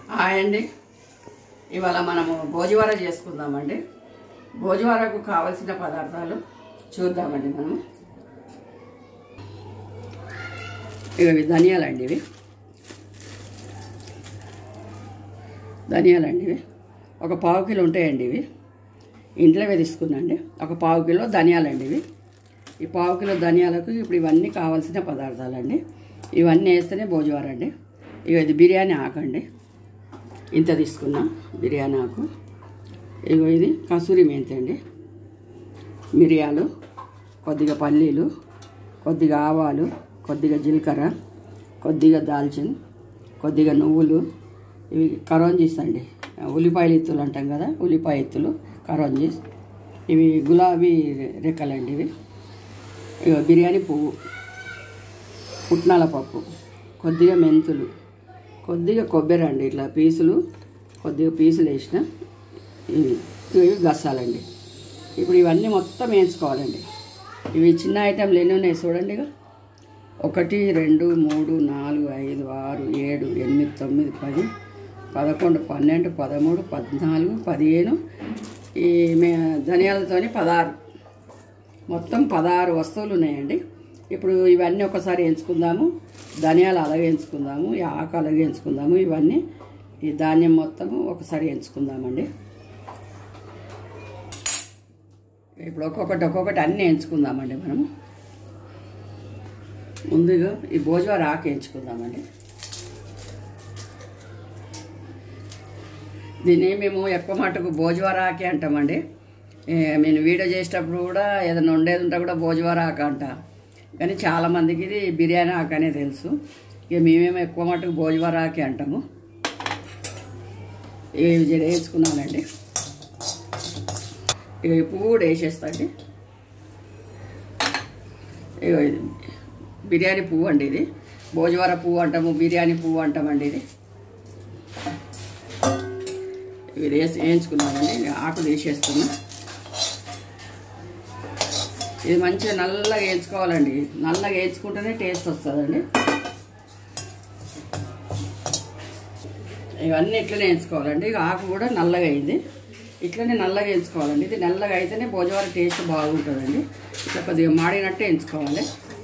Hi అండి ఇవాళ మనము భోజవార చేసుకుందామండి భోజవారకు కావలసిన పదార్థాలు చూద్దామండి మనము ఇవి ధనియాలండి ఇవి ధనియాలండి ఇవి ఒక పావు కిలో ఉంటాయండి ఇవి ఇంట్లోవే తీసుకున్నాండి ఒక పావు కిలో ధనియాలండి ఇవి ఈ పావు కిలో ధనియాలకు ఇప్పుడు ఇవన్నీ కావాల్సిన పదార్థాలండి ఇవన్నీ వేస్తేనే భోజవారండి ఇక ఇది బిర్యానీ ఆకండి ఇంత తీసుకున్నా బిర్యానీ ఆకు ఇగో ఇది కసూరి మెంతి అండి మిరియాలు కొద్దిగా పల్లీలు కొద్దిగా ఆవాలు కొద్దిగా జీలకర్ర కొద్దిగా దాల్చిన కొద్దిగా నువ్వులు ఇవి కరోంజీస్ అండి ఉల్లిపాయలు ఎత్తులు అంటాం కదా ఉల్లిపాయ ఎత్తులు కరోంజీస్ ఇవి గులాబీ రెక్కలండి ఇవి ఇక బిర్యానీ పువ్వు పుట్నాల పప్పు కొద్దిగా మెంతులు కొద్దిగా కొబ్బరి అండి ఇట్లా పీసులు కొద్దిగా పీసులు వేసిన ఇవి ఇవి గసాలండి ఇప్పుడు ఇవన్నీ మొత్తం వేయించుకోవాలండి ఇవి చిన్న ఐటెంలు ఎన్ని ఉన్నాయి చూడండి ఇక ఒకటి రెండు మూడు నాలుగు ఐదు ఆరు ఏడు ఎనిమిది తొమ్మిది పది పదకొండు పన్నెండు పదమూడు పద్నాలుగు పదిహేను ఈ మే ధనియాలతోని పదహారు మొత్తం పదహారు వస్తువులు ఉన్నాయండి ఇప్పుడు ఇవన్నీ ఒకసారి ఎంచుకుందాము ధనియాలు అలాగే ఎంచుకుందాము ఈ ఆకు అలాగే ఎంచుకుందాము ఇవన్నీ ఈ ధాన్యం మొత్తము ఒకసారి ఎంచుకుందామండి ఇప్పుడు ఒక్కొక్కటి ఒక్కొక్కటి అన్నీ ఎంచుకుందామండి మనము ముందుగా ఈ భోజవారి ఆకు ఎంచుకుందామండి దీన్ని మేము ఎక్కువ మటుకు భోజవార ఆకే అంటామండి ఏ, నేను వీడియో చేసేటప్పుడు కూడా ఏదైనా వండేది ఉంటే కూడా భోజవార ఆక అంట కానీ చాలామందికి ఇది బిర్యానీ ఆకు అనే తెలుసు ఇక మేమేమో ఎక్కువ మటుకు భోజవార ఆకే అంటాము ఇక ఇవి జడ వేసుకున్నానండి ఇక ఈ పువ్వు కూడా వేసేస్తాండి ఇగో ఇది బిర్యానీ పువ్వు అండి ఇది భోజవార పువ్వు అంటాము బిర్యానీ పువ్వు అంటామండి ఇది ఇవి వేసి వేయించుకున్నామండి నేను ఆకు తీసేస్తున్నా ఇది మంచిగా నల్లగా వేయించుకోవాలండి నల్లగా వేయించుకుంటేనే టేస్ట్ వస్తుందండి ఇవన్నీ ఇట్లనే వేయించుకోవాలండి ఇక ఆకు కూడా నల్లగా అయింది ఇట్లనే నల్లగా వేయించుకోవాలండి ఇది నల్లగా అయితేనే భోజవార టేస్ట్ బాగుంటుందండి ఇట్లా కొద్దిగా మాడినట్టే వేయించుకోవాలి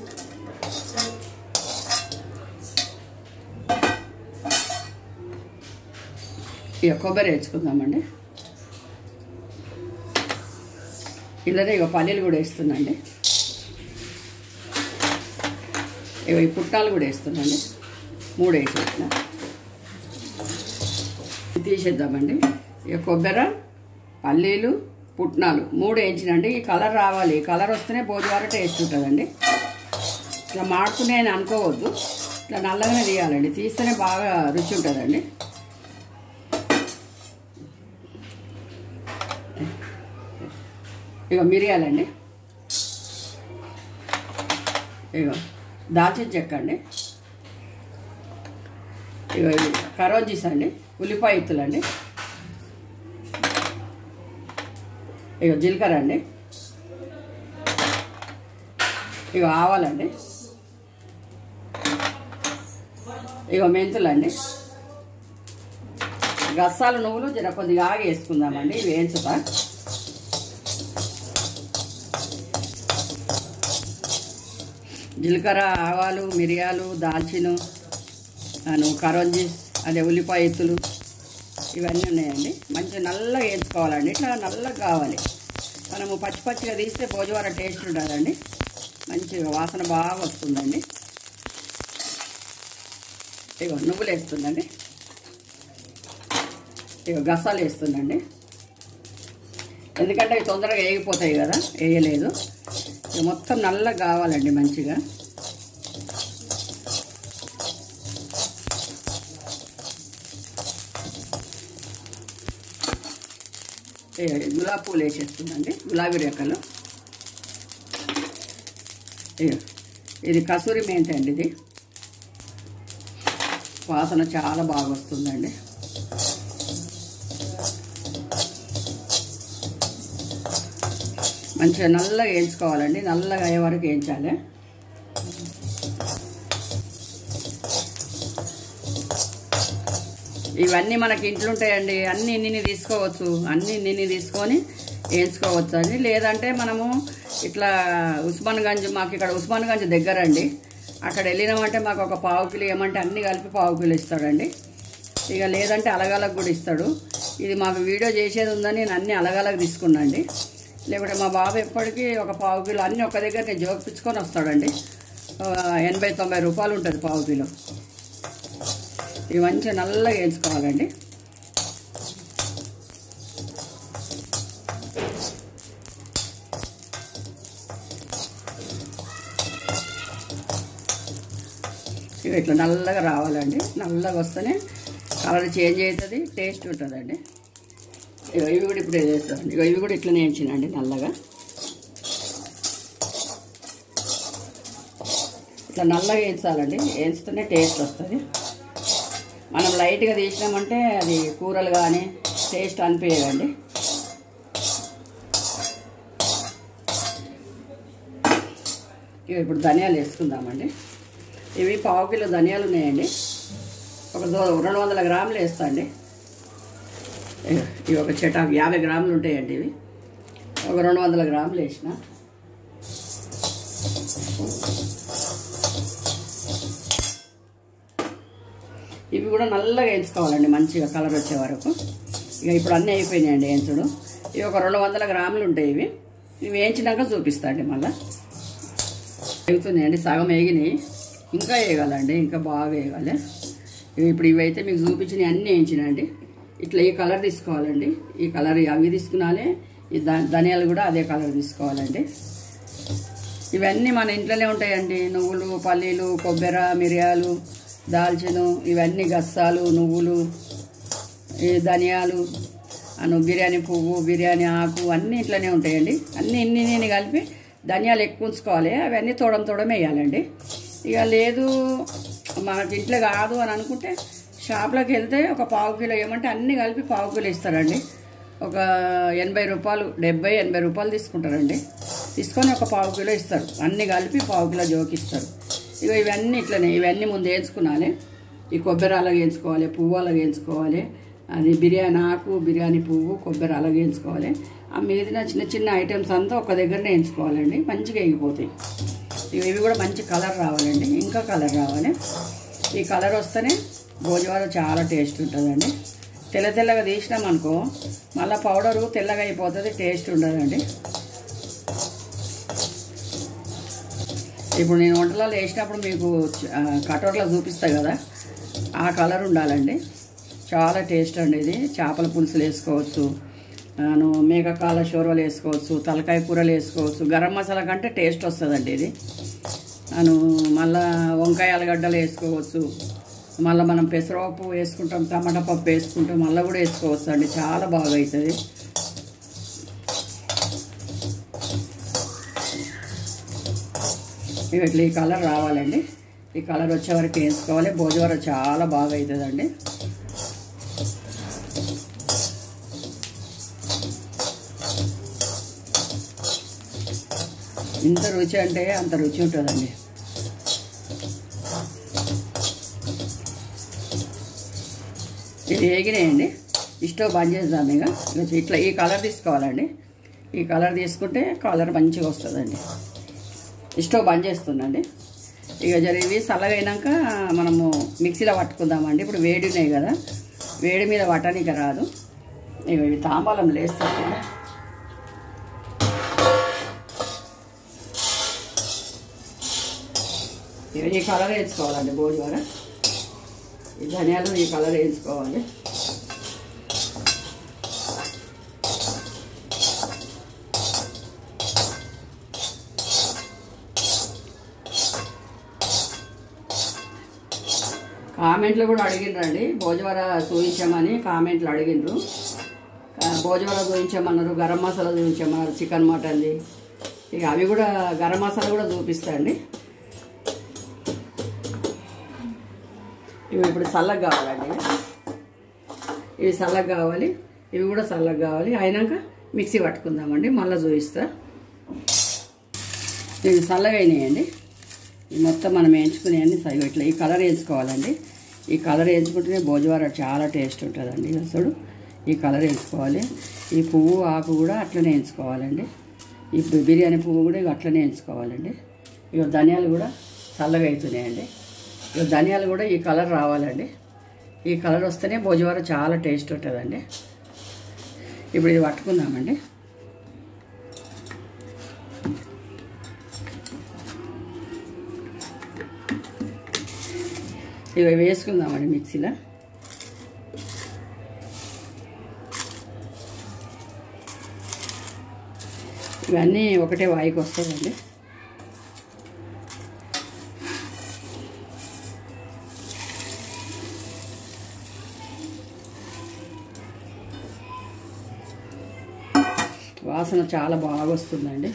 ఇక కొబ్బరి వేసుకుందామండి ఇలానే ఇక పల్లీలు కూడా వేస్తున్నాండి ఇక ఈ పుట్టాలు కూడా వేస్తున్నాండి మూడు వేసేసిన తీసేద్దామండి ఇక కొబ్బరి పల్లీలు పుట్నాలు మూడు వేయించినండి ఈ కలర్ రావాలి ఈ కలర్ వస్తేనే భోజవార టేస్ట్ ఉంటుందండి ఇట్లా మాడుకునే అని అనుకోవద్దు ఇట్లా నల్లగానే తీయాలండి తీస్తేనే బాగా రుచి ఉంటుందండి ఇక మిరియాలండి ఇక దాల్చిన చెక్క అండి ఇక ఇవి కరోజీస్ అండి ఉల్లిపాయ ఇత్తులండి ఇక జీలకర్ర అండి ఇక ఆవాలండి ఇక మెంతులండి గస్సాలు నువ్వులు జర కొద్దిగా ఆగి వేసుకుందామండి ఇవి వేయించుతా జీలకర్ర ఆవాలు మిరియాలు దాల్చిన అను కరోంజి అదే ఉల్లిపాయ ఎత్తులు ఇవన్నీ ఉన్నాయండి మంచిగా నల్లగా వేయించుకోవాలండి ఇట్లా నల్లగా కావాలి మనము పచ్చి పచ్చిగా తీస్తే భోజవార టేస్ట్ ఉంటుందండి మంచిగా వాసన బాగా వస్తుందండి ఇగో నువ్వులు వేస్తుందండి ఇగో గసాలు వేస్తుందండి ఎందుకంటే అవి తొందరగా వేగిపోతాయి కదా వేయలేదు ఇక మొత్తం నల్లగా కావాలండి మంచిగా ఏ, గులాబీ పూలు వేసేస్తుందండి గులాబీ రేఖలు ఏ, ఇది కసూరి మెంతి అండి ఇది వాసన చాలా బాగా వస్తుందండి మంచిగా నల్లగా వేయించుకోవాలండి నల్లగా అయ్యే వరకు వేయించాలి ఇవన్నీ మనకి ఇంట్లో ఉంటాయండి అన్ని ఇన్ని తీసుకోవచ్చు అన్ని ఇన్ని తీసుకొని వేయించుకోవచ్చు అండి లేదంటే మనము ఇట్లా ఉస్మాన్గంజ్ మాకు ఇక్కడ ఉస్మాన్గంజ్ దగ్గర అండి అక్కడ వెళ్ళినామంటే మాకు ఒక పావు కిలో ఏమంటే అన్ని కలిపి పావు కిలో ఇస్తాడండి ఇక లేదంటే అలగలగ్ కూడా ఇస్తాడు ఇది మాకు వీడియో చేసేది ఉందని నేను అన్ని అలగలగ్ తీసుకున్నాండి లేకుంటే మా బాబు ఎప్పటికీ ఒక పావు కిలో అన్ని ఒక దగ్గర నేను జోకిపించుకొని వస్తాడండి ఆ, ఎనభై తొంభై రూపాయలు ఉంటుంది పావు కిలో ఇవి మంచిగా నల్లగా వేయించుకోవాలండి ఇవి ఇట్లా నల్లగా రావాలండి నల్లగా వస్తేనే కలర్ చేంజ్ అవుతుంది టేస్ట్ ఉంటుందండి ఇగో ఇవి కూడా ఇప్పుడు వేస్తామండి ఇగో ఇవి కూడా ఇట్లనే వేయించినండి నల్లగా ఇట్లా నల్లగా వేయించాలండి వేస్తేనే టేస్ట్ వస్తుంది మనం లైట్గా తీసినామంటే అది కూరలు కానీ టేస్ట్ అనిపించదండి ఇవి ఇప్పుడు ధనియాలు వేసుకుందామండి ఇవి పావు కిలో ధనియాలు ఉన్నాయండి ఒక దో రెండు వందల గ్రాములు వేస్తా అండి ఇగో, ఇవి ఒక చెట యాభై గ్రాములు ఉంటాయండి ఇవి ఒక రెండు వందల గ్రాములు వేసిన ఇవి కూడా నల్లగా వేయించుకోవాలండి మంచిగా కలర్ వచ్చే వరకు ఇక ఇప్పుడు అన్నీ అయిపోయినాయండి వేయించడం ఇవి ఒక రెండు వందల గ్రాములు ఉంటాయి ఇవి ఇవి వేయించినాక చూపిస్తా అండి మళ్ళీ వేగుతున్నాయండి సగం వేగినాయి ఇంకా వేయగాలండి ఇంకా బాగా వేయగాలి ఇవి ఇప్పుడు ఇవైతే మీకు చూపించినవి అన్నీ వేయించినండి ఇట్లా ఈ కలర్ తీసుకోవాలండి ఈ కలర్ అవి తీసుకున్నాలే ఈ ధ- ధనియాలు కూడా అదే కలర్ తీసుకోవాలండి ఇవన్నీ మన ఇంట్లోనే ఉంటాయండి నువ్వులు పల్లీలు కొబ్బరి మిరియాలు దాల్చిన ఇవన్నీ గస్సాలు నువ్వులు ఈ ధనియాలు అను బిర్యానీ పువ్వు బిర్యానీ ఆకు అన్నీ ఇట్లనే ఉంటాయండి అన్నీ ఇన్ని నేను కలిపి ధనియాలు ఎక్కువ ఉంచుకోవాలి అవన్నీ తోడం తోడం వేయాలండి ఇక లేదు మనకి ఇంట్లో కాదు అని అనుకుంటే షాప్లోకి వెళ్తే ఒక పావు కిలో ఏమంటే అన్నీ కలిపి పావు కిలో ఇస్తారండి ఒక ఎనభై రూపాయలు డెబ్బై ఎనభై రూపాయలు తీసుకుంటారండి తీసుకొని ఒక పావు కిలో ఇస్తారు అన్నీ కలిపి పావు కిలో జోకిస్తారు ఇక ఇవన్నీ ఇట్లనే ఇవన్నీ ముందు వేయించుకున్నాలి ఈ కొబ్బరి అలాగే వేయించుకోవాలి పువ్వు అలాగే వేయించుకోవాలి అది బిర్యానీ ఆకు బిర్యానీ పువ్వు కొబ్బరి అలాగే వేయించుకోవాలి ఆ మీదిన చిన్న చిన్న ఐటమ్స్ అంతా ఒక దగ్గరనే వేయించుకోవాలండి మంచిగా ఎగిపోతాయి ఇవి ఇవి కూడా మంచి కలర్ రావాలండి ఇంకా కలర్ రావాలి ఈ కలర్ వస్తేనే భోజవారం చాలా టేస్ట్ ఉంటుందండి తెల్ల తెల్లగా తీసినాం అనుకో మళ్ళీ పౌడరు తెల్లగా అయిపోతుంది టేస్ట్ ఉండదండి ఇప్పుడు నేను వంటలలో వేసినప్పుడు మీకు ఆ, కటోరలో చూపిస్తా కదా ఆ కలర్ ఉండాలండి చాలా టేస్ట్ అండి ఇది చేపల పులుసులు వేసుకోవచ్చు నేను మేకకాల షోర్వలు వేసుకోవచ్చు తలకాయ కూరలు వేసుకోవచ్చు గరం మసాలా కంటే టేస్ట్ వస్తుందండి ఇది అను మళ్ళా వంకాయ ఆలుగడ్డలు వేసుకోవచ్చు మళ్ళీ మనం పెసరపప్పు వేసుకుంటాం టమాటా పప్పు వేసుకుంటాం మళ్ళీ కూడా వేసుకోవచ్చు అండి చాలా బాగా అవుతుంది ఇవి ఇట్లా ఈ కలర్ రావాలండి ఈ కలర్ వచ్చే వరకు వేసుకోవాలి భోజవరం చాలా బాగా అవుతుందండి ఇంత రుచి అంటే అంత రుచి ఉంటుందండి ఇది వేగినాయండి స్టవ్ బంద్ చేద్దాం ఇక ఇక ఇట్లా ఈ కలర్ తీసుకోవాలండి ఈ కలర్ తీసుకుంటే కలర్ మంచిగా వస్తుందండి స్టవ్ బంద్ చేస్తుందండి ఇక జర ఇవి చల్లగా అయినాక మనము మిక్సీలో పట్టుకుందామండి ఇప్పుడు వేడి ఉన్నాయి కదా వేడి మీద పట్టనిక రాదు ఇక ఇవి తాంబాలం లేస్తాయి కదా ఇవి ఈ కలర్ వేసుకోవాలండి భోజవర ఈ ధనియాలు ఈ కలర్ వేసుకోవాలి కామెంట్లు కూడా అడిగినరండి భోజవర చూపించామని కామెంట్లు అడిగినరు కా- భోజవర చూపించామన్నారు గరం మసాలా చూపించామన్నారు చికెన్ మటన్ది ఇక అవి కూడా గరం మసాలా కూడా చూపిస్తా అండి ఇవి ఇప్పుడు చల్లగా కావాలండి ఇవి. ఇవి చల్లగా కావాలి ఇవి కూడా చల్లగా కావాలి అయినాక మిక్సీ పట్టుకుందామండి మళ్ళీ చూపిస్తా ఇవి చల్లగా అయినాయండి ఇవి మొత్తం మనం వేయించుకునేవన్నీ సరిగా ఇట్లా ఈ కలర్ వేసుకోవాలండి ఈ కలర్ వేయించుకుంటేనే భోజవార చాలా టేస్ట్ ఉంటుందండి అసలు ఈ కలర్ వేయించుకోవాలి ఈ పువ్వు ఆకు కూడా అట్లనే వేయించుకోవాలండి ఈ బిర్యానీ పువ్వు కూడా ఇక అట్లనే వేయించుకోవాలండి ఇక ధనియాలు కూడా చల్లగా అవుతున్నాయండి ఇక ధనియాలు కూడా ఈ కలర్ రావాలండి ఈ కలర్ వస్తేనే భోజవార చాలా టేస్ట్ ఉంటుందండి ఇప్పుడు ఇది పట్టుకుందామండి ఇవి వేసుకుందామండి మిక్సీలో ఇవన్నీ ఒకటే వాయికి వస్తుందండి వాసన చాలా బాగా వస్తుందండి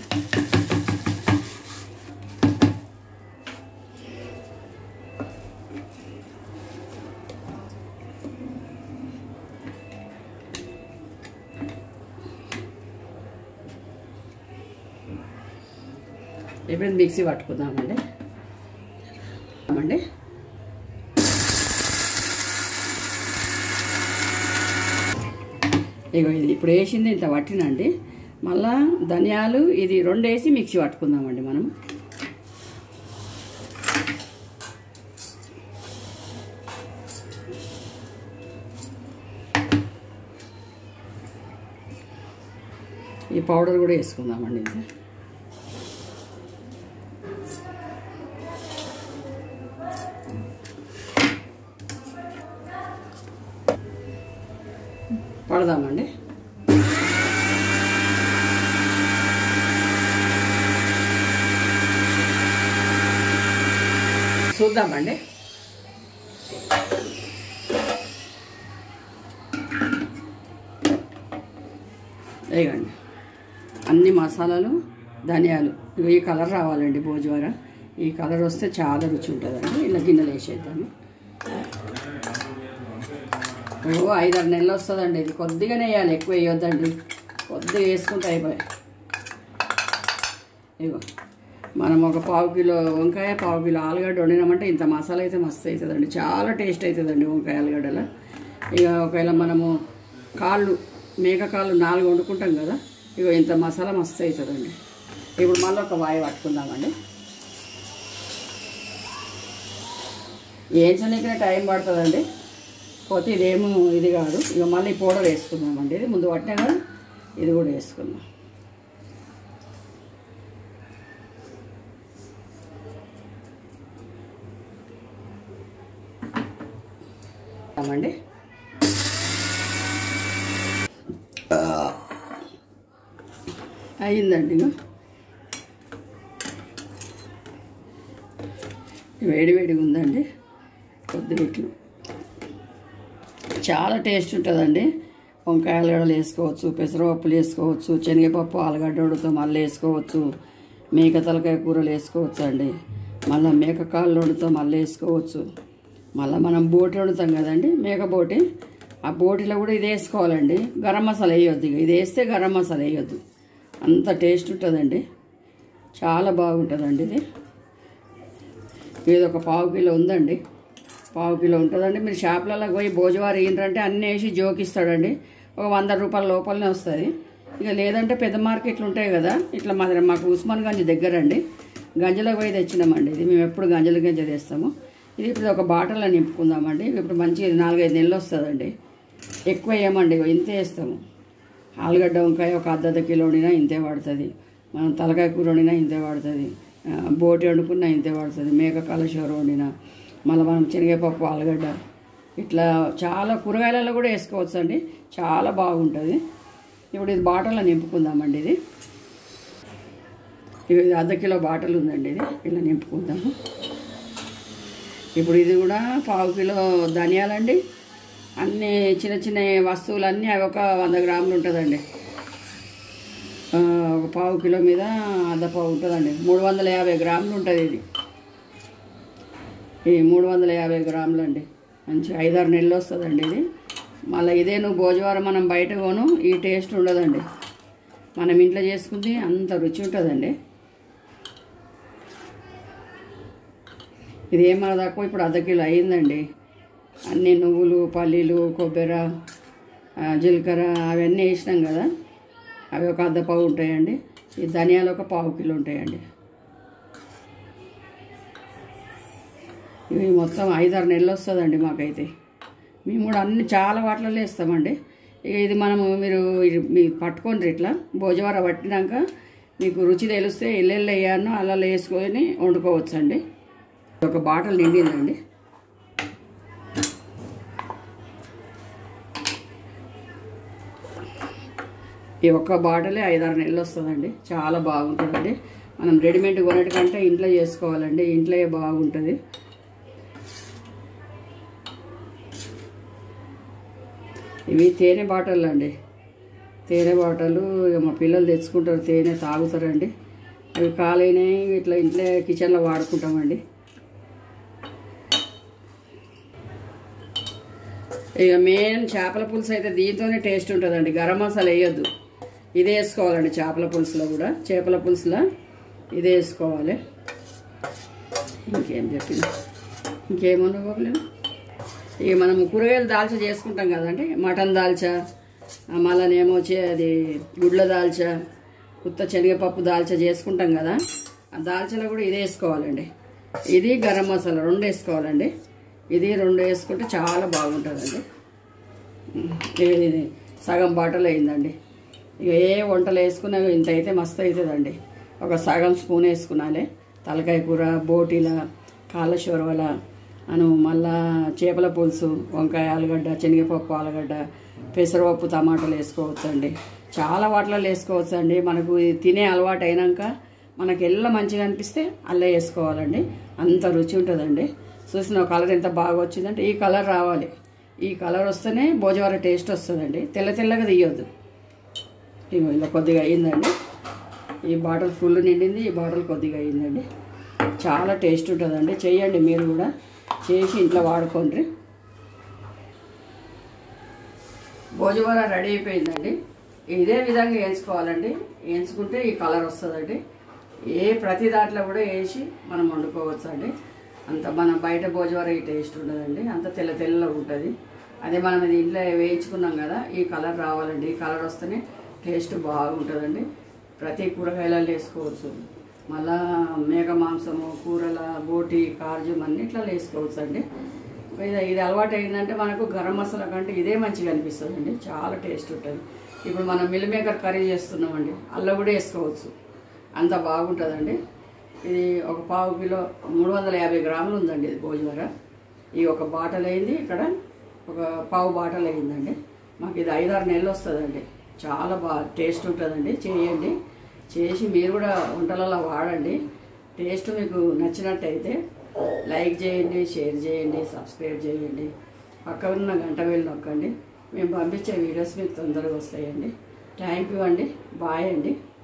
ఇప్పుడు మిక్సీ పట్టుకుందామండి అండి ఇగో ఇది ఇప్పుడు వేసింది ఇంత పట్టినండి మళ్ళా ధనియాలు ఇది రెండు వేసి మిక్సీ పట్టుకుందామండి మనం ఈ పౌడర్ కూడా వేసుకుందామండి ఇది పడదామండి చూద్దామండి వేయగండి అన్ని మసాలాలు ధనియాలు ఇవి ఈ కలర్ రావాలండి భోజవార ఈ కలర్ వస్తే చాలా రుచి ఉంటుందండి ఇలా గిన్నెలు వేసేద్దాము ఓ ఐదారు నెలలు వస్తుందండి ఇది కొద్దిగానే వేయాలి ఎక్కువ వేయొద్దండి కొద్దిగా వేసుకుంటే అయిపోయాయి ఇగో మనం ఒక పావు కిలో వంకాయ పావు కిలో ఆలుగడ్డ వండినామంటే ఇంత మసాలా అయితే మస్తు అవుతుందండి చాలా టేస్ట్ అవుతుందండి వంకాయ ఆలుగడ్డలో ఇక ఒకవేళ మనము కాళ్ళు మేక కాళ్ళు నాలుగు వండుకుంటాం కదా ఇక ఇంత మసాలా మస్తు అవుతుందండి ఇప్పుడు మళ్ళీ ఒక వాయి పట్టుకుందామండి వేయించడానికి టైం పడుతుందండి పోతే ఇదేమో ఇది కాదు ఇక మళ్ళీ పౌడర్ వేసుకుందామండి ఇది ముందు పట్టినా కదా ఇది కూడా వేసుకుందాం అండి అయిందండి ఇక వేడి వేడిగా ఉందండి కొద్దిగా ఇట్లు చాలా టేస్ట్ ఉంటుందండి వంకాయ ఆలుగడ్డలు వేసుకోవచ్చు పెసరపప్పులు వేసుకోవచ్చు శనగపప్పు ఆలుగడ్డ ఉడతో మళ్ళీ వేసుకోవచ్చు మేక తలకాయ కూరలు వేసుకోవచ్చు అండి మళ్ళీ మేక కాళ్ళు వండుతో మళ్ళీ వేసుకోవచ్చు మళ్ళీ మనం బోటి వండుతాం కదండి మేక బోటి ఆ బోటిలో కూడా ఇది వేసుకోవాలండి గరం మసాలా వేయొద్దు ఇక ఇది వేస్తే గరం మసాలా వేయొద్దు అంత టేస్ట్ ఉంటుందండి చాలా బాగుంటుందండి ఇది ఇది ఒక పావు కిలో ఉందండి పావు కిలో ఉంటుందండి మీరు షాపులలో పోయి భోజవారి ఏంటంటే అన్నీ వేసి జోకిస్తాడండి ఒక వంద రూపాయల లోపలనే వస్తుంది ఇక లేదంటే పెద్ద మార్కెట్లు ఉంటాయి కదా ఇట్లా మా మాకు ఉస్మాన్ గంజ్ దగ్గర అండి గంజలకు పోయి తెచ్చినామండి ఇది మేము ఎప్పుడు గంజల గంజ తెస్తాము ఇది ఇప్పుడు ఒక బాటల్లో నింపుకుందామండి ఇప్పుడు మంచి నాలుగైదు నెలలు వస్తుందండి ఎక్కువ వేయమండి ఇగో ఇంతే వేస్తాము ఆలుగడ్డ వంకాయ ఒక అర్ధ అర్ధ కిలో వండినా ఇంతే పడుతుంది మనం తలకాయ కూర వండినా ఇంతే పడుతుంది ఆ, బోటి వండుకున్నా ఇంతే పడుతుంది మేక కలశూర వండినా మళ్ళీ మనం శనగపప్పు ఆలుగడ్డ ఇట్లా చాలా కూరగాయలలో కూడా వేసుకోవచ్చు అండి చాలా బాగుంటుంది ఇప్పుడు ఇది బాటల్లో నింపుకుందామండి ఇది ఇది అర్ధ కిలో బాటలు ఉందండి ఇది ఇలా నింపుకుందాము ఇప్పుడు ఇది కూడా పావు కిలో ధనియాలండి అన్ని చిన్న చిన్న వస్తువులన్నీ అవి ఒక వంద గ్రాములు ఉంటుందండి ఆ, ఒక పావు కిలో మీద అర్ధ పావు ఉంటుందండి మూడు వందల యాభై గ్రాములు ఉంటుంది ఇది ఈ మూడు వందల యాభై గ్రాములు అండి మంచి ఐదారు నెలలు వస్తుందండి ఇది మళ్ళీ ఇదే నువ్వు భోజవారం మనం బయట కొను ఈ టేస్ట్ ఉండదండి మనం ఇంట్లో చేసుకుంది అంత రుచి ఉంటుందండి ఇది ఏమన్నా తక్కువ ఇప్పుడు అర్ధ కిలో అయిందండి అన్ని నువ్వులు పల్లీలు కొబ్బరి ఆ, జీలకర్ర అవన్నీ వేసినాం కదా అవి ఒక అర్ధ పావు ఉంటాయండి ఈ ధనియాలు ఒక పావు కిలో ఉంటాయండి ఇవి మొత్తం ఐదారు నెలలు వస్తుందండి మాకైతే మేము కూడా అన్ని చాలా వాటిలో వేస్తామండి ఇక ఇది మనము మీరు ఇది మీ పట్టుకొని ఇట్లా భోజవార పట్టినాక మీకు రుచి తెలిస్తే ఎల్లెళ్ళు వేయాను అలా వేసుకొని వండుకోవచ్చండి ఒక బాటల్ నిండిందండి ఈ ఒక్క బాటలే ఐదారు నెలలు వస్తుందండి చాలా బాగుంటుందండి మనం రెడీమేడ్ కొనేటికంటే ఇంట్లో చేసుకోవాలండి ఇంట్లో బాగుంటుంది ఇవి తేనె బాటలు అండి తేనె బాటలు ఇక మా పిల్లలు తెచ్చుకుంటారు తేనె తాగుతారండి అవి కాలైనవి ఇట్లా ఇంట్లో కిచెన్లో వాడుకుంటామండి ఇక మెయిన్ చేపల పులుసు అయితే దీంతోనే టేస్ట్ ఉంటుందండి గరం మసాలా వేయొద్దు ఇదే వేసుకోవాలండి చేపల పులుసులో కూడా చేపల పులుసులో ఇదే వేసుకోవాలి ఇంకేం చెప్పింది ఇంకేమన్నా బాబులేదు ఇక మనం కూరగాయలు దాల్చా చేసుకుంటాం కదండి మటన్ దాల్చా ఆ మళ్ళనేమో వచ్చి అది గుడ్ల దాల్చా కొత్త శనగపప్పు దాల్చా చేసుకుంటాం కదా ఆ దాల్చాలో కూడా ఇదే వేసుకోవాలండి ఇది గరం మసాలా రెండు వేసుకోవాలండి ఇది రెండు వేసుకుంటే చాలా బాగుంటుందండి ఇది ఇది సగం బాటలు అయిందండి ఇక ఏ వంటలు వేసుకున్నా ఇంత అయితే మస్తు అవుతుందండి ఒక సగం స్పూన్ వేసుకున్నాలే తలకాయ కూర బోటీల కాళ్ళ షోరవల అను మళ్ళా చేపల పులుసు వంకాయ ఆలుగడ్డ శనగపప్పు ఆలుగడ్డ పెసరపప్పు టమాటాలు వేసుకోవచ్చండి చాలా వాటిలో వేసుకోవచ్చండి మనకు ఇది తినే అలవాటు అయినాక మనకి ఎల్ల మంచిగా అనిపిస్తే అల్ల వేసుకోవాలండి అంత రుచి ఉంటుందండి చూసిన కలర్ ఎంత బాగా వచ్చిందంటే ఈ కలర్ రావాలి ఈ కలర్ వస్తేనే భోజవార టేస్ట్ వస్తుందండి తెల్ల తెల్లగా తీయొద్దు ఇగో ఇలా కొద్దిగా అయ్యిందండి ఈ బాటిల్ ఫుల్ నిండింది ఈ బాటిల్ కొద్దిగా అయ్యిందండి చాలా టేస్ట్ ఉంటుందండి చేయండి మీరు కూడా చేసి ఇంట్లో వాడుకోండి భోజవర రెడీ అయిపోయిందండి ఇదే విధంగా వేయించుకోవాలండి వేయించుకుంటే ఈ కలర్ వస్తుందండి ఏ ప్రతి దాంట్లో కూడా వేసి మనం వండుకోవచ్చు అండి అంత మన బయట భోజవర ఈ టేస్ట్ ఉండదండి అంత తెల్ల తెల్లగా ఉంటుంది అదే మనం ఇది ఇంట్లో వేయించుకున్నాం కదా ఈ కలర్ రావాలండి ఈ కలర్ వస్తేనే టేస్ట్ బాగుంటుందండి ప్రతి కూరగాయలలో వేసుకోవచ్చు మళ్ళా మేక మాంసము కూరల బోటి కార్జం అన్నిట్లో వేసుకోవచ్చు అండి ఇది ఇది అలవాటు అయిందంటే మనకు గరం మసాలా కంటే ఇదే మంచిగా అనిపిస్తుంది అండి చాలా టేస్ట్ ఉంటుంది ఇప్పుడు మనం మిల్ మేకర్ కర్రీ చేస్తున్నామండి అల్ల కూడా వేసుకోవచ్చు అంత బాగుంటుందండి ఇది ఒక పావు కిలో మూడు వందల యాభై గ్రాములు ఉందండి ఇది భోజవర ఈ ఒక బాటల్ అయింది ఇక్కడ ఒక పావు బాటల్ అయిందండి మాకు ఇది ఐదారు నెలలు వస్తుందండి చాలా బాగా టేస్ట్ ఉంటుందండి చేయండి చేసి మీరు కూడా వంటలలో వాడండి టేస్ట్ మీకు నచ్చినట్టయితే లైక్ చేయండి షేర్ చేయండి సబ్స్క్రైబ్ చేయండి పక్క ఉన్న గంట వెళ్ళి నొక్కండి మేము పంపించే వీడియోస్ మీకు తొందరగా వస్తాయండి థ్యాంక్ యూ అండి బాయ్ అండి